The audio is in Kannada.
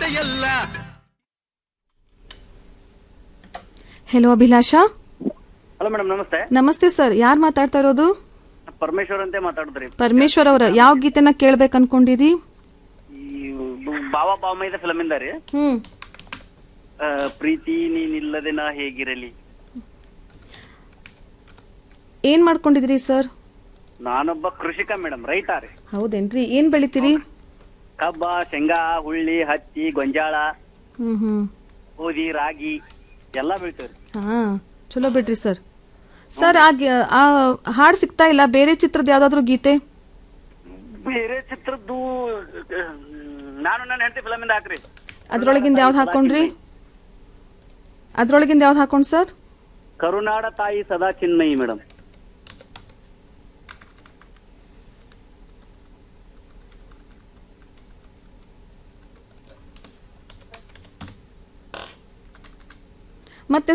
ಎಲ್ಲ ಹೆಲೋ ಅಭಿಲಾಷಾ ಹಲೋ ಮೇಡಮ್ ನಮಸ್ತೆ ನಮಸ್ತೆ ಸರ್ ಯಾರು ಮಾತಾಡ್ತಾ ಇರೋದು ಪರಮೇಶ್ವರ್ ಅಂತ ಮಾತಾಡಿದ್ರಿ ಪರಮೇಶ್ವರ್ ಅವರ ಯಾವ ಗೀತೆನ ಕೇಳ್ಬೇಕು ಅನ್ಕೊಂಡಿದಿ ಈ ಬಾವ ಬಾಮೈದ ಫಿಲಮ್ ಇಂದ ರೀ ಹ್ಮ್ ಆ, ಪ್ರೀತಿ ನೀನಿಲ್ಲದೆ ನಾ ಹೇಗಿರಲಿ ಏನ್ ಮಾಡ್ಕೊಂಡಿದ್ರಿ ಸರ್ ನಾನೊಬ್ಬ ಕೃಷಿಕ ಮೇಡಮ್ ರೈತ ರೀ ಹೌದೇನ್ರಿ ಏನ್ ಬೆಳಿತೀರಿ ಕಬ್ಬ ಶೇಂಗಾ ಹುಳ್ಳಿ ಹತ್ತಿ ಗೊಂಜಾಳ ಹ್ಮ್ ಹ್ಮ್ ಗೋಧಿ ರಾಗಿ ಎಲ್ಲಾ ಬೆಳಿತೇವ್ರಿ ಹಾ ಚಲೋ ಬಿಡ್ರಿ ಸರ್ ಸರ್ ಆ ಗಿ- ಆ ಹಾಡ್ ಸಿಗ್ತಾ ಇಲ್ಲ ಬೇರೆ ಚಿತ್ರದ ಯಾವ್ದಾದ್ರು ಗೀತೆ ಬೇರೆ ಚಿತ್ರದ್ದು ಆ, ನಾನು ನನ್ನ ಹೆಂಡತಿ ಫಿಲಮ್ ಇಂದ ಹಾಕ್ರಿ ಅದ್ರೊಳಗಿಂದ ಯಾವ್ದು ಹಾಕೊಂಡ್ರಿ ಅದ್ರೊಳಗಿಂದ ಯಾವ್ದು ಹಾಕೊಂಡ್ ಸರ್ ಕರುನಾಡ ತಾಯಿ ಸದಾ ಚಿನ್ಮಯಿ ಮೇಡಮ್ ಮತ್ತೆ